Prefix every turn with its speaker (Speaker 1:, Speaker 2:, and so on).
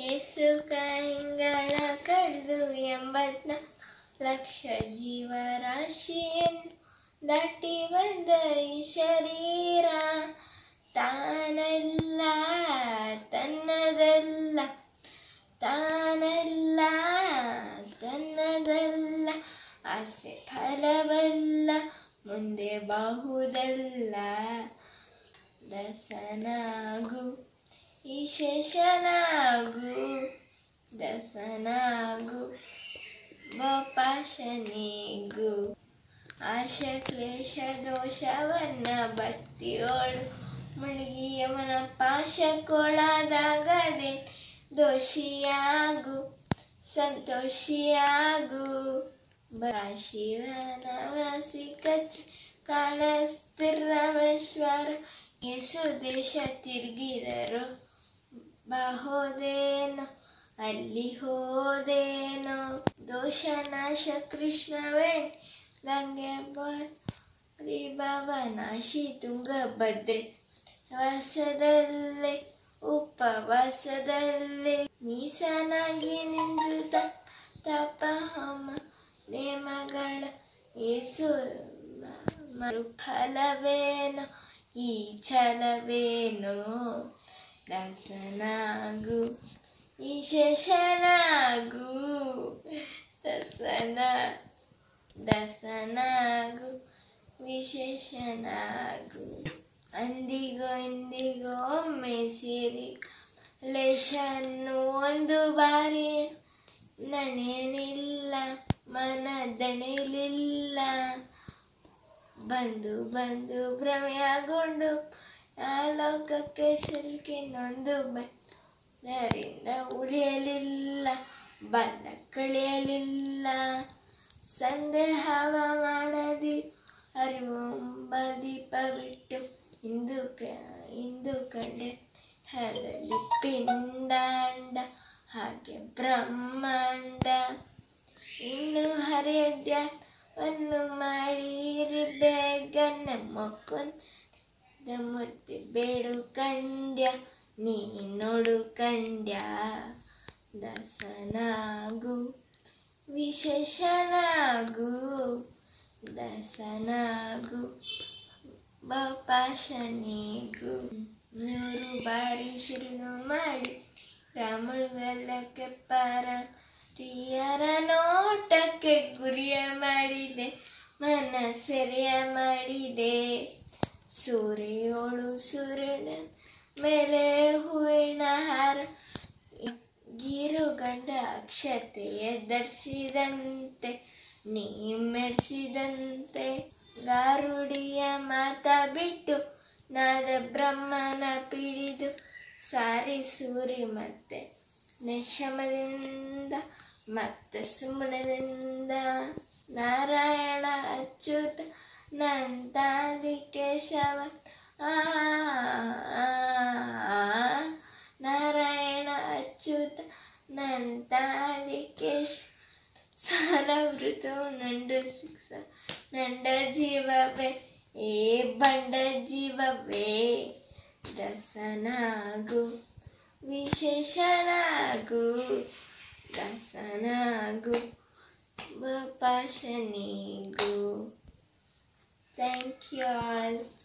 Speaker 1: ಏಸು ಕೈಗಳ ಕಳೆದು ಎಂಬತ್ನ ಲಕ್ಷ ಜೀವರಾಶಿಯನ್ನು ದಾಟಿ ಬಂದ ಈ ಶರೀರ ತಾನಲ್ಲ ತನ್ನದಲ್ಲ ತಾನಲ್ಲ ತನ್ನದಲ್ಲ ಆಸೆ ಫಲವಲ್ಲ ಮುಂದೆ ಬಾಹುದಲ್ಲ ದಸನಾಗು ಈಶೇಷನಾಗು ದಸನಾಗು ಗೋಪಾಶನಿಗೂ ಆಶ ಕ್ಲೇಶ ದೋಷವನ್ನ ಭಕ್ತಿಯೋಳು ಮುಳುಗಿ ಅವನ ಪಾಶಕ್ಕೊಳಾದಾಗದೆ ದೋಷಿಯಾಗು ಸಂತೋಷಿಯಾಗು ಬಾ ಶಿವನ ವಾಸಿ ಕಚ್ ಕಾಣಸ್ತಿರವೇಶ್ವರ ಯೇಸು ದೇಶ ತಿರುಗಿದರು ಬಾಹೋದೇನೋ ಅಲ್ಲಿ ಹೋದೇನೋ ದೋಷನಾಶ ಕೃಷ್ಣವೇ ಗಂಗೆ ಬರಿ ಭವನಾಶಿ ತುಂಗಭದ್ರೆ ವಾಸದಲ್ಲೇ ಉಪವಾಸದಲ್ಲೇ ಮೀಸನಾಗಿ ನಿಂದು ತಪಹಮ ನೇಮಗಳ ಏಸು ಮರುಫಲವೇನೋ ಈ ಛಲವೇನೋ ದಸನಾಗು ಈಶೇಷನಾಗು ದಸನ ದಸನಾಗು ವಿಶೇಷನಾಗು ಅಂದಿಗೋ ಇಂದಿಗೋ ಒಮ್ಮೆ ಸೇರಿ ಲೇಷನ್ನು ಒಂದು ಬಾರಿ ನನೇನಿಲ್ಲ ಮನದಣಿಲಿಲ್ಲ ಬಂದು ಬಂದು ಭ್ರಮೆಯಾಗೊಂಡು ಆ ಲೋಕಕ್ಕೆ ಸಿಲುಕಿನೊಂದು ಬಂದರಿಂದ ಉಳಿಯಲಿಲ್ಲ ಬಂದ ಕಳಿಯಲಿಲ್ಲ ಸಂದೇಹವ ಮಾಡದಿ ಅರಿವಂಬ ದೀಪ ಬಿಟ್ಟು ಇಂದು ಕ ಇಂದು ಕಂಡೆ ಹರದಲ್ಲಿ ಪಿಂಡಾಂಡ ಹಾಗೆ ಬ್ರಹ್ಮಾಂಡ ಇನ್ನು ಹರಿಯದ್ಯವನ್ನು ಮಾಡಿರಿ ಬೇಗ ನಮ್ಮ ಕೊಂದ ಮುದ್ದೆ ಬೇಡು ಕಂಡ್ಯ ನೀ ನೋಡು ಕಂಡ್ಯ ದಸನಾಗು ವಿಶೇಷನಾಗು ದಸನಾಗು ಬಪಾಶನಿಗೂ ನೂರು ಬಾರಿ ಶುರು ಮಾಡಿ ರಾಮುಗಲ್ಲಕ್ಕೆ ಪರ ಪ್ರಿಯರ ನೋಟಕ್ಕೆ ಗುರಿಯ ಮಾಡಿದೆ ಮನ ಸೆರೆಯ ಮಾಡಿದೆ ಸೂರ್ಯೋಳು ಸೂರ್ಯನ ಮೇಲೆ ಹೂವಿನ ಹಾರ ಗೀರುಗಂಧ ಅಕ್ಷತೆಯ ಧರಿಸಿದಂತೆ ನೀ ಮೆರೆಸಿದಂತೆ ಗಾರುಡಿಯ ಮಾತ ಬಿಟ್ಟು ನಾದ ಬ್ರಹ್ಮನ ಪಿಡಿದು ಸಾರಿ ಸೂರಿ ಮತ್ತೆ ನಿಶಮದಿಂದ ಮತ್ತೆ ಸುಮ್ಮನದಿಂದ ನಾರಾಯಣ ಅಚ್ಯುತ ನಂದಾದಿ ಕೇಶವ ಆ ಆ, ಆ, ನಾರಾಯಣ ಅಚ್ಯುತ ನಂದಾದಿ ಕೇಶ ಸಾರವೃತ ನಂಡು ಶಿಕ್ಷ ನಂಡ ಜೀವವೇ ಏ ಬಂಡ ಜೀವವೇ ದಸನಾಗು ವಿಶೇಷನಾಗು ದಸನಾಗು ಬಪಾಶನಿಗೂ ಥ್ಯಾಂಕ್ ಯು ಆಲ್